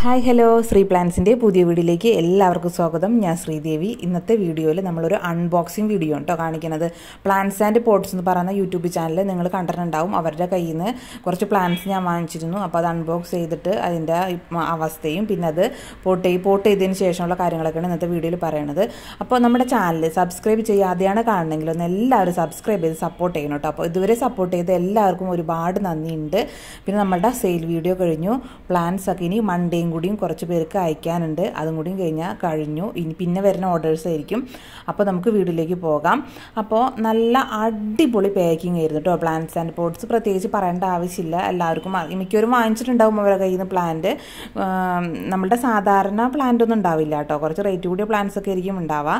hi hello Shri പ്ലാൻസിൻ്റെ പുതിയ വീഡിയോയിലേക്ക് എല്ലാവർക്കും സ്വാഗതം ഞാൻ ശ്രീദേവി ഇന്നത്തെ വീഡിയോയിൽ നമ്മളൊരു അൺബോക്സിങ് വീഡിയോ കേട്ടോ കാണിക്കുന്നത് പ്ലാൻസ് ആൻഡ് പോട്ട്സ് എന്ന് പറയുന്ന യൂട്യൂബ് ചാനൽ നിങ്ങൾ കണ്ടിട്ടുണ്ടാവും അവരുടെ കയ്യിൽ നിന്ന് കുറച്ച് പ്ലാൻസ് ഞാൻ വാങ്ങിച്ചിരുന്നു അപ്പോൾ അത് അൺബോക്സ് ചെയ്തിട്ട് അതിൻ്റെ അവസ്ഥയും പിന്നെ അത് പോട്ട് ചെയ്ത് പോട്ട് ചെയ്തതിന് ശേഷമുള്ള കാര്യങ്ങളൊക്കെയാണ് ഇന്നത്തെ വീഡിയോയിൽ പറയണത് അപ്പോൾ നമ്മുടെ ചാനൽ സബ്സ്ക്രൈബ് ചെയ്യാതെയാണ് കാണണമെങ്കിൽ ഒന്ന് എല്ലാവരും സബ്സ്ക്രൈബ് ചെയ്ത് സപ്പോർട്ട് ചെയ്യണം കേട്ടോ അപ്പോൾ ഇതുവരെ സപ്പോർട്ട് ചെയ്ത എല്ലാവർക്കും ഒരുപാട് നന്ദിയുണ്ട് പിന്നെ നമ്മുടെ സെയിൽ വീഡിയോ കഴിഞ്ഞു പ്ലാൻസ് ഒക്കെ ഇനി മൺഡേയും കൂടിയും കുറച്ച് പേർക്ക് അയക്കാനുണ്ട് അതും കൂടിയും കഴിഞ്ഞാൽ കഴിഞ്ഞു ഇനി പിന്നെ വരുന്ന ഓർഡേഴ്സ് ആയിരിക്കും അപ്പോൾ നമുക്ക് വീട്ടിലേക്ക് പോകാം അപ്പോൾ നല്ല അടിപൊളി പാക്കിംഗ് ആയിരുന്നു കേട്ടോ പ്ലാന്റ്സ് ആൻഡ് പോട്ട്സ് പ്രത്യേകിച്ച് പറയേണ്ട ആവശ്യമില്ല എല്ലാവർക്കും മിക്കവരും വാങ്ങിച്ചിട്ടുണ്ടാവും അവരുടെ കയ്യിൽ നിന്ന് പ്ലാന്റ് നമ്മുടെ സാധാരണ പ്ലാന്റ് ഒന്നും ഉണ്ടാവില്ല കേട്ടോ കുറച്ച് റേറ്റ് കൂടിയ പ്ലാന്റ്സ് ഒക്കെ ആയിരിക്കും ഉണ്ടാവുക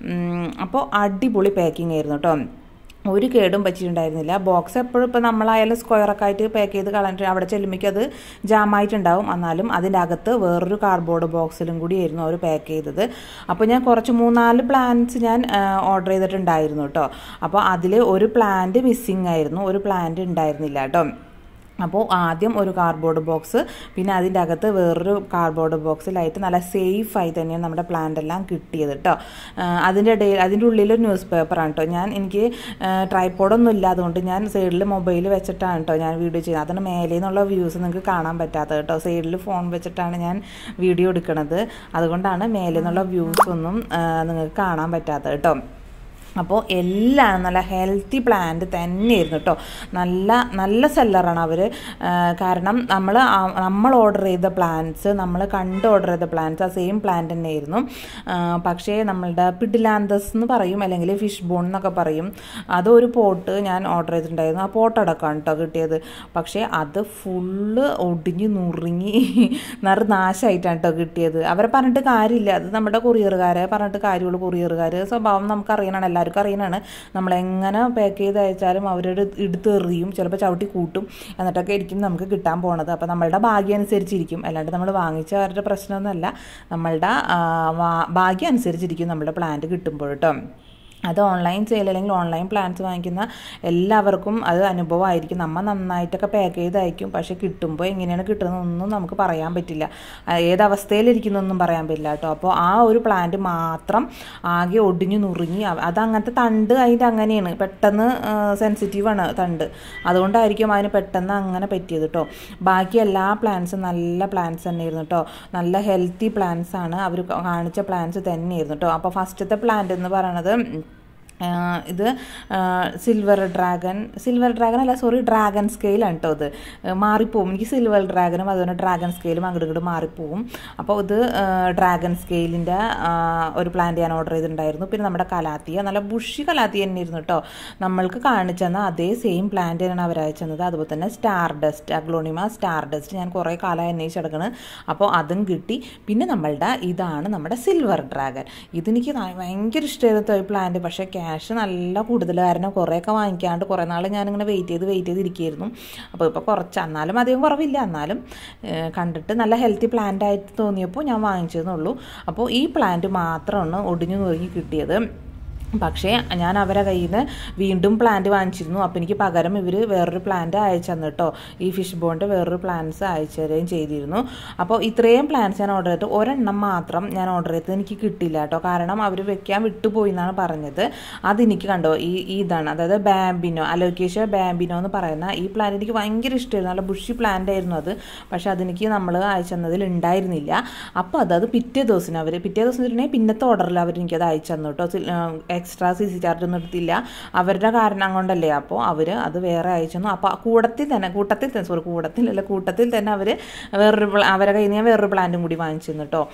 അപ്പോൾ അടിപൊളി പാക്കിംഗ് ആയിരുന്നു കേട്ടോ ഒരു കേടും പറ്റിയിട്ടുണ്ടായിരുന്നില്ല ബോക്സ് എപ്പോഴും ഇപ്പോൾ നമ്മളായാലും സ്ക്വയറൊക്കെ ആയിട്ട് പാക്ക് ചെയ്ത് കളഞ്ഞിട്ട് അവിടെ ചെല്ലുമ്പോൾ അത് ജാമായിട്ടുണ്ടാവും എന്നാലും അതിൻ്റെ അകത്ത് വേറൊരു കാർഡ്ബോർഡ് ബോക്സിലും കൂടിയായിരുന്നു അവർ പാക്ക് ചെയ്തത് അപ്പോൾ ഞാൻ കുറച്ച് മൂന്നാല് പ്ലാന്റ്സ് ഞാൻ ഓർഡർ ചെയ്തിട്ടുണ്ടായിരുന്നു കേട്ടോ അപ്പോൾ അതിൽ ഒരു പ്ലാന്റ് മിസ്സിങ് ആയിരുന്നു ഒരു പ്ലാന്റ് ഉണ്ടായിരുന്നില്ല കേട്ടോ അപ്പോൾ ആദ്യം ഒരു കാർഡ്ബോർഡ് ബോക്സ് പിന്നെ അതിൻ്റെ അകത്ത് വേറൊരു കാർഡ്ബോർഡ് ബോക്സിലായിട്ട് നല്ല സേഫായി തന്നെയാണ് നമ്മുടെ പ്ലാന്റ് എല്ലാം കിട്ടിയത് കേട്ടോ അതിൻ്റെ ഇടയിൽ അതിൻ്റെ ഉള്ളിൽ ഒരു ന്യൂസ് പേപ്പറാണ് കേട്ടോ ഞാൻ എനിക്ക് ട്രൈപ്പോഡൊന്നും ഇല്ല അതുകൊണ്ട് ഞാൻ സൈഡിൽ മൊബൈൽ വെച്ചിട്ടാണ് കേട്ടോ ഞാൻ വീഡിയോ ചെയ്യുന്നത് അതാണ് മേലെ നിന്നുള്ള വ്യൂസ് നിങ്ങൾക്ക് കാണാൻ പറ്റാത്തത് കേട്ടോ സൈഡിൽ ഫോൺ വെച്ചിട്ടാണ് ഞാൻ വീഡിയോ എടുക്കുന്നത് അതുകൊണ്ടാണ് മേലെ നിന്നുള്ള വ്യൂസ് ഒന്നും നിങ്ങൾക്ക് കാണാൻ പറ്റാത്തത് കേട്ടോ അപ്പോൾ എല്ലാം നല്ല ഹെൽത്തി പ്ലാന്റ് തന്നെയായിരുന്നു കേട്ടോ നല്ല നല്ല സെല്ലറാണ് അവർ കാരണം നമ്മൾ നമ്മൾ ഓർഡർ ചെയ്ത പ്ലാന്റ്സ് നമ്മൾ കണ്ട് ഓർഡർ ചെയ്ത പ്ലാന്റ്സ് ആ സെയിം പ്ലാന്റ് തന്നെയായിരുന്നു പക്ഷേ നമ്മളുടെ പിഡിലാന്തസ് എന്ന് പറയും അല്ലെങ്കിൽ ഫിഷ് ബോൺ എന്നൊക്കെ പറയും അതൊരു പോട്ട് ഞാൻ ഓർഡർ ചെയ്തിട്ടുണ്ടായിരുന്നു ആ പോട്ട് അടക്കമാണ് കേട്ടോ കിട്ടിയത് പക്ഷേ അത് ഫുള്ള് ഒടിഞ്ഞ് നുറുങ്ങി നിറ നാശമായിട്ടാണ് കേട്ടോ കിട്ടിയത് അവരെ പറഞ്ഞിട്ട് കാര്യമില്ല അത് നമ്മുടെ കൊറിയറുകാരെ പറഞ്ഞിട്ട് കാര്യമുള്ളൂ കൊറിയറുകാർ സ്വഭാവം നമുക്കറിയണമല്ലോ എല്ലാവർക്കും അറിയണതാണ് നമ്മളെങ്ങനെ പാക്ക് ചെയ്ത് അയച്ചാലും അവരുടെ എടുത്ത് എറിയും ചിലപ്പോൾ ചവിട്ടി കൂട്ടും എന്നിട്ടൊക്കെ ആയിരിക്കും നമുക്ക് കിട്ടാൻ പോണത് അപ്പോൾ നമ്മളുടെ ഭാഗ്യം അനുസരിച്ചിരിക്കും അല്ലാണ്ട് നമ്മൾ വാങ്ങിച്ചവരുടെ പ്രശ്നമൊന്നുമല്ല നമ്മളുടെ ഭാഗ്യം അനുസരിച്ചിരിക്കും നമ്മുടെ പ്ലാന്റ് കിട്ടുമ്പോൾ കേട്ടോ അത് ഓൺലൈൻ സെയിൽ അല്ലെങ്കിൽ ഓൺലൈൻ പ്ലാൻസ് വാങ്ങിക്കുന്ന എല്ലാവർക്കും അത് അനുഭവമായിരിക്കും നമ്മൾ നന്നായിട്ടൊക്കെ പാക്ക് ചെയ്ത് അയക്കും പക്ഷേ കിട്ടുമ്പോൾ എങ്ങനെയാണ് കിട്ടുന്നതെന്നൊന്നും നമുക്ക് പറയാൻ പറ്റില്ല ഏത് അവസ്ഥയിലിരിക്കുന്നൊന്നും പറയാൻ പറ്റില്ല കേട്ടോ അപ്പോൾ ആ ഒരു പ്ലാന്റ് മാത്രം ആകെ ഒടിഞ്ഞു നുറുങ്ങി അത് അങ്ങനത്തെ തണ്ട് അതിൻ്റെ അങ്ങനെയാണ് പെട്ടെന്ന് സെൻസിറ്റീവാണ് തണ്ട് അതുകൊണ്ടായിരിക്കും അതിന് പെട്ടെന്ന് അങ്ങനെ പറ്റിയത് കേട്ടോ ബാക്കി എല്ലാ പ്ലാന്റ്സും നല്ല പ്ലാന്റ്സ് തന്നെയായിരുന്നു കേട്ടോ നല്ല ഹെൽത്തി പ്ലാന്റ്സ് ആണ് അവർ കാണിച്ച പ്ലാന്റ്സ് തന്നെയായിരുന്നു കേട്ടോ അപ്പോൾ ഫസ്റ്റത്തെ പ്ലാന്റ് എന്ന് പറയണത് ഇത് സിൽവർ ഡ്രാഗൺ സിൽവർ ഡ്രാഗൺ അല്ല സോറി ഡ്രാഗൺ സ്കെയിലാണ് കേട്ടോ ഇത് മാറിപ്പോവും എനിക്ക് സിൽവർ ഡ്രാഗനും അതുപോലെ ഡ്രാഗൺ സ്കെയിലും അങ്ങോട്ട് ഇങ്ങോട്ട് മാറിപ്പോവും അപ്പോൾ ഇത് ഡ്രാഗൺ സ്കെയിലിൻ്റെ ഒരു പ്ലാന്റ് ഞാൻ ഓർഡർ ചെയ്തിട്ടുണ്ടായിരുന്നു പിന്നെ നമ്മുടെ കലാത്തിയ നല്ല ബുഷി കലാത്തിയ തന്നെയായിരുന്നു കേട്ടോ നമ്മൾക്ക് കാണിച്ചെന്ന അതേ സെയിം പ്ലാന്റ് തന്നെയാണ് അവർ അയച്ചത് അതുപോലെ തന്നെ star dust aglaonema star dust ഞാൻ കുറേ കാലം അന്വേഷിച്ചെടുക്കണം അപ്പോൾ അതും കിട്ടി പിന്നെ നമ്മളുടെ ഇതാണ് നമ്മുടെ സിൽവർ ഡ്രാഗൺ ഇതെനിക്ക് ഭയങ്കര ഇഷ്ടമായിരുന്നു ഈ പ്ലാന്റ് പക്ഷേ ക്യാഷ് നല്ല കൂടുതൽ കാരണം കുറേയൊക്കെ വാങ്ങിക്കാണ്ട് കുറേ നാൾ ഞാനിങ്ങനെ വെയിറ്റ് ചെയ്ത് വെയിറ്റ് ചെയ്തിരിക്കുകയായിരുന്നു അപ്പോൾ ഇപ്പോൾ കുറച്ച് എന്നാലും അധികം കുറവില്ല എന്നാലും കണ്ടിട്ട് നല്ല ഹെൽത്തി പ്ലാന്റ് ആയിട്ട് തോന്നിയപ്പോൾ ഞാൻ വാങ്ങിച്ചതെന്നുള്ളൂ അപ്പോൾ ഈ പ്ലാന്റ് മാത്രമാണ് ഒടിഞ്ഞു നുറുങ്ങി കിട്ടിയത് പക്ഷേ ഞാൻ അവരെ കയ്യിൽ നിന്ന് വീണ്ടും പ്ലാന്റ് വാങ്ങിച്ചിരുന്നു അപ്പോൾ എനിക്ക് പകരം ഇവർ വേറൊരു പ്ലാന്റ് അയച്ചു തന്നു കേട്ടോ ഈ ഫിഷ് ബോണ്ട് വേറൊരു പ്ലാന്റ്സ് അയച്ചു തരുകയും ചെയ്തിരുന്നു അപ്പോൾ ഇത്രയും പ്ലാന്റ്സ് ഞാൻ ഓർഡർ ചെയ്തിട്ട് ഒരെണ്ണം മാത്രം ഞാൻ ഓർഡർ ചെയ്തത് എനിക്ക് കിട്ടില്ല കേട്ടോ കാരണം അവർ വെക്കാൻ വിട്ടുപോയി എന്നാണ് പറഞ്ഞത് അതെനിക്ക് കണ്ടോ ഈ ഇതാണ് അതായത് ബാമ്പിനോ അലോക്കേഷ്യ ബാമ്പിനോ എന്ന് പറയുന്ന ഈ പ്ലാന്റ് എനിക്ക് ഭയങ്കര ഇഷ്ടമായിരുന്നു നല്ല ബുഷി പ്ലാന്റ് ആയിരുന്നു അത് പക്ഷെ അതെനിക്ക് നമ്മൾ അയച്ചു തന്നതിൽ ഉണ്ടായിരുന്നില്ല അപ്പോൾ അത് അത് പിറ്റേ ദിവസം അവർ പിറ്റേ ദിവസം വെച്ചിട്ടുണ്ടെങ്കിൽ പിന്നത്തെ ഓർഡറിൽ അവർ എനിക്കത് അയച്ചു തന്നു കേട്ടോ എക്സ്ട്രാ സി സി ചാർജ് ഒന്നും എടുത്തില്ല അവരുടെ കാരണം കൊണ്ടല്ലേ അപ്പോൾ അവർ അത് വേറെ അയച്ചു തന്നു അപ്പോൾ കൂടത്തിൽ തന്നെ കൂട്ടത്തിൽ തന്നെ സോറി കൂടത്തിലല്ല കൂട്ടത്തിൽ തന്നെ അവർ വേറൊരു അവരെ കയ്യിൽ നിന്ന് വേറൊരു പ്ലാന്റും കൂടി വാങ്ങിച്ചു തന്നു കേട്ടോ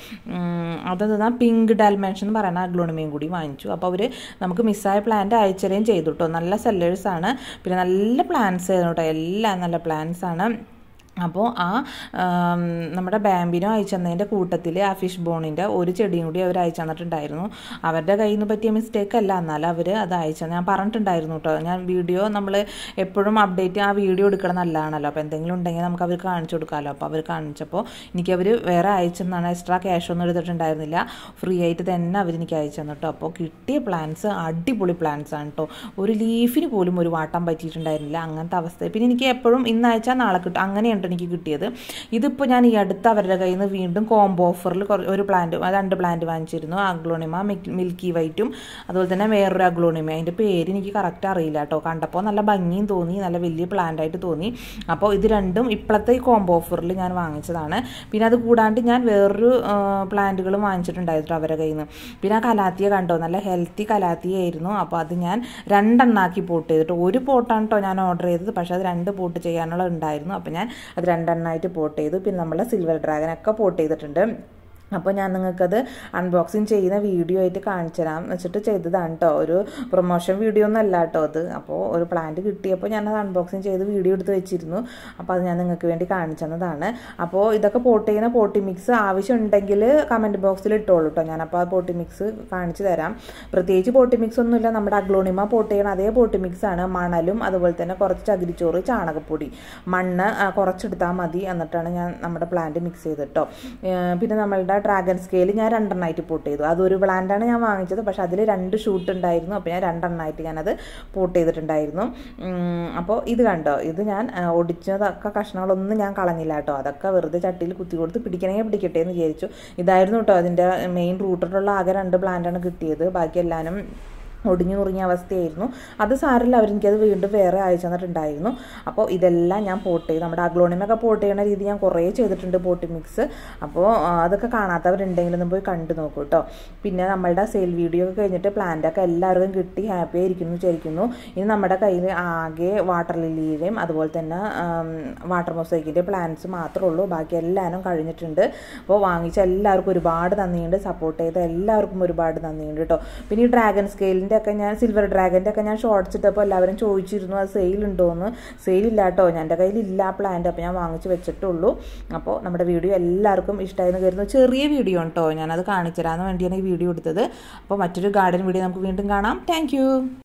അതെന്താ പിങ്ക് ഡാൽമെൻഷൻ എന്ന് പറയുന്ന അഗ്ലോണിമയും കൂടി വാങ്ങിച്ചു അപ്പോൾ അവർ നമുക്ക് മിസ്സായ പ്ലാന്റ് അയച്ചുതരുകയും ചെയ്തു കേട്ടോ നല്ല സെല്ലേഴ്സാണ് പിന്നെ നല്ല പ്ലാന്റ്സ് ആയിരുന്നു കേട്ടോ എല്ലാം നല്ല പ്ലാന്റ്സ് ആണ് അപ്പോൾ ആ നമ്മുടെ ബാമ്പിനോ അയച്ചു തന്നതിൻ്റെ കൂട്ടത്തിൽ ആ ഫിഷ് ബോണിൻ്റെ ഒരു ചെടിയും കൂടി അവർ അയച്ചു തന്നിട്ടുണ്ടായിരുന്നു അവരുടെ കയ്യിൽ നിന്ന് പറ്റിയ മിസ്റ്റേക്ക് അല്ല എന്നാലും അവർ അത് അയച്ചു ഞാൻ പറഞ്ഞിട്ടുണ്ടായിരുന്നു കേട്ടോ ഞാൻ വീഡിയോ നമ്മൾ എപ്പോഴും അപ്ഡേറ്റ് ആ വീഡിയോ എടുക്കണം നല്ലതാണല്ലോ അപ്പോൾ എന്തെങ്കിലും ഉണ്ടെങ്കിൽ നമുക്ക് അവർ കാണിച്ചു കൊടുക്കാമല്ലോ അപ്പോൾ അവർ കാണിച്ചപ്പോൾ എനിക്ക് അവർ വേറെ അയച്ചെന്നാണ് എക്സ്ട്രാ ക്യാഷ് ഒന്നും എടുത്തിട്ടുണ്ടായിരുന്നില്ല ഫ്രീ ആയിട്ട് തന്നെ അവർ എനിക്ക് അയച്ചു തന്നു കേട്ടോ അപ്പോൾ കിട്ടിയ പ്ലാന്റ്സ് അടിപൊളി പ്ലാന്റ്സ് ആണ് കേട്ടോ ഒരു ലീഫിന് പോലും ഒരു വാട്ടം പറ്റിയിട്ടുണ്ടായിരുന്നില്ല അങ്ങനത്തെ അവസ്ഥ പിന്നെ എനിക്ക് എപ്പോഴും ഇന്ന് അയച്ചാൽ നാളെ കിട്ടും അങ്ങനെയുണ്ട് എനിക്ക് കിട്ടിയത് ഇതിപ്പോൾ ഞാൻ ഈ അടുത്ത് അവരുടെ കയ്യിൽ നിന്ന് വീണ്ടും കോംബോ ഓഫറിൽ ഒരു പ്ലാന്റ് രണ്ട് പ്ലാന്റ് വാങ്ങിച്ചിരുന്നു അഗ്ലോണിമ മിൽക്കി വൈറ്റും അതുപോലെ തന്നെ വേറൊരു അഗ്ലോണിമ അതിൻ്റെ പേര് എനിക്ക് കറക്റ്റ് അറിയില്ല കേട്ടോ കണ്ടപ്പോൾ നല്ല ഭംഗിയും തോന്നി നല്ല വലിയ പ്ലാന്റ് ആയിട്ട് തോന്നി അപ്പോൾ ഇത് രണ്ടും ഇപ്പോഴത്തെ ഈ കോംബോ ഓഫറിൽ ഞാൻ വാങ്ങിച്ചതാണ് പിന്നെ അത് കൂടാണ്ട് ഞാൻ വേറൊരു പ്ലാന്റുകളും വാങ്ങിച്ചിട്ടുണ്ടായിരുന്നു അവരുടെ കയ്യിൽ നിന്ന് പിന്നെ ആ കലാത്തിയ കണ്ടോ നല്ല ഹെൽത്തി കലാത്തിയായിരുന്നു അപ്പോൾ അത് ഞാൻ രണ്ടെണ്ണാക്കി പോട്ട് ചെയ്തിട്ട് ഒരു പോട്ടാണ് കേട്ടോ ഞാൻ ഓർഡർ ചെയ്തത് പക്ഷേ അത് രണ്ട് പോട്ട് ചെയ്യാനുള്ള ഉണ്ടായിരുന്നു അപ്പോൾ ഞാൻ അത് രണ്ടെണ്ണമായിട്ട് പോട്ട് ചെയ്തു പിന്നെ നമ്മളെ സിൽവർ ഡ്രാഗനൊക്കെ പോട്ട് ചെയ്തിട്ടുണ്ട് അപ്പോൾ ഞാൻ നിങ്ങൾക്കത് അൺബോക്സിങ് ചെയ്യുന്ന വീഡിയോ ആയിട്ട് കാണിച്ചു തരാം വെച്ചിട്ട് ചെയ്തതാണ് കേട്ടോ ഒരു പ്രൊമോഷൻ വീഡിയോ ഒന്നും അല്ല കേട്ടോ അത് അപ്പോൾ ഒരു പ്ലാന്റ് കിട്ടിയപ്പോൾ ഞാനത് അൺബോക്സിങ് ചെയ്ത് വീഡിയോ എടുത്ത് വെച്ചിരുന്നു അപ്പോൾ അത് ഞാൻ നിങ്ങൾക്ക് വേണ്ടി കാണിച്ചു തന്നതാണ് അപ്പോൾ ഇതൊക്കെ പോട്ട് ചെയ്യുന്ന പോട്ടി മിക്സ് ആവശ്യമുണ്ടെങ്കിൽ കമൻറ്റ് ബോക്സിൽ ഇട്ടോളൂ കേട്ടോ ഞാനപ്പോൾ ആ പോട്ടി മിക്സ് കാണിച്ചു തരാം പ്രത്യേകിച്ച് പോട്ടി മിക്സ് ഒന്നുമില്ല നമ്മുടെ അഗ്ലോണിമ പോട്ട് ചെയ്യണ അതേ പോട്ടി മിക്സ് ആണ് മണലും അതുപോലെ തന്നെ കുറച്ച് ചകിരിച്ചോറ് ചാണകപ്പൊടി മണ്ണ് കുറച്ചെടുത്താൽ മതി എന്നിട്ടാണ് ഞാൻ നമ്മുടെ പ്ലാന്റ് മിക്സ് ചെയ്തിട്ടോ പിന്നെ നമ്മളുടെ ഡ്രാഗൺ സ്കെയിൽ ഞാൻ രണ്ടെണ്ണമായിട്ട് പോട്ട് ചെയ്തു അതൊരു പ്ലാന്റാണ് ഞാൻ വാങ്ങിച്ചത് പക്ഷെ അതിൽ രണ്ട് ഷൂട്ട് ഉണ്ടായിരുന്നു അപ്പോൾ ഞാൻ രണ്ടെണ്ണമായിട്ട് ഞാനത് പോട്ട് ചെയ്തിട്ടുണ്ടായിരുന്നു അപ്പോൾ ഇത് കണ്ടോ ഇത് ഞാൻ ഒടിച്ചതൊക്കെ കഷ്ണങ്ങളൊന്നും ഞാൻ കളഞ്ഞില്ല കേട്ടോ അതൊക്കെ വെറുതെ ചട്ടിയിൽ കുത്തി കൊടുത്ത് പിടിക്കണമെങ്കിൽ പിടിക്കട്ടെ എന്ന് വിചാരിച്ചു ഇതായിരുന്നു കേട്ടോ അതിൻ്റെ മെയിൻ റൂട്ടിലുള്ള ആകെ രണ്ട് പ്ലാന്റാണ് കിട്ടിയത് ബാക്കി എല്ലാവരും ഒടിഞ്ഞു മുറിഞ്ഞ അവസ്ഥയായിരുന്നു അത് സാറില്ല അവരെനിക്കത് വീണ്ടും വേറെ അയച്ചു തന്നിട്ടുണ്ടായിരുന്നു അപ്പോൾ ഇതെല്ലാം ഞാൻ പോട്ട് ചെയ്തു നമ്മുടെ അഗ്ലോണിമൊക്കെ പോട്ട് ചെയ്യുന്ന രീതി ഞാൻ കുറേ ചെയ്തിട്ടുണ്ട് പോട്ടി മിക്സ് അപ്പോൾ അതൊക്കെ കാണാത്തവരുണ്ടെങ്കിലും പോയി കണ്ടു നോക്കൂ കേട്ടോ പിന്നെ നമ്മളുടെ സെയിൽ വീഡിയോ ഒക്കെ കഴിഞ്ഞിട്ട് പ്ലാന്റൊക്കെ എല്ലാവർക്കും കിട്ടി ഹാപ്പി ആയിരിക്കുന്നു വിചാരിക്കുന്നു ഇനി നമ്മുടെ കയ്യിൽ ആകെ വാട്ടർ ലില്ലിയുടെയും അതുപോലെ തന്നെ വാട്ടർ മൊസൈക്കിൻ്റെ പ്ലാന്റ്സ് മാത്രമേ ഉള്ളൂ ബാക്കി എല്ലാവരും കഴിഞ്ഞിട്ടുണ്ട് അപ്പോൾ വാങ്ങിച്ച എല്ലാവർക്കും ഒരുപാട് നന്ദിയുണ്ട് സപ്പോർട്ട് ചെയ്ത എല്ലാവർക്കും ഒരുപാട് നന്ദിയുണ്ട് കേട്ടോ പിന്നെ ഈ ഡ്രാഗൺ സ്കെയിലിൻ്റെ ഒക്കെ ഞാൻ സിൽവർ ഡ്രാഗൻ്റെ ഒക്കെ ഞാൻ ഷോർട്ട്സ് ഇട്ടപ്പോൾ എല്ലാവരും ചോദിച്ചിരുന്നു അത് സെയിൽ ഉണ്ടോയെന്ന് സെയിൽ ഇല്ല കേട്ടോ എൻ്റെ കയ്യിൽ ഇല്ല പ്ലാന്റ് അപ്പോൾ ഞാൻ വാങ്ങിച്ച് വെച്ചിട്ടുള്ളൂ അപ്പോൾ നമ്മുടെ വീഡിയോ എല്ലാവർക്കും ഇഷ്ടമായെന്ന് കരുതുന്നു ചെറിയ വീഡിയോ കേട്ടോ ഞാനത് കാണിച്ചു തരാമെന്ന് വേണ്ടിയാണ് ഈ വീഡിയോ എടുത്തത് അപ്പോൾ മറ്റൊരു ഗാർഡൻ വീഡിയോ നമുക്ക് വീണ്ടും കാണാം താങ്ക്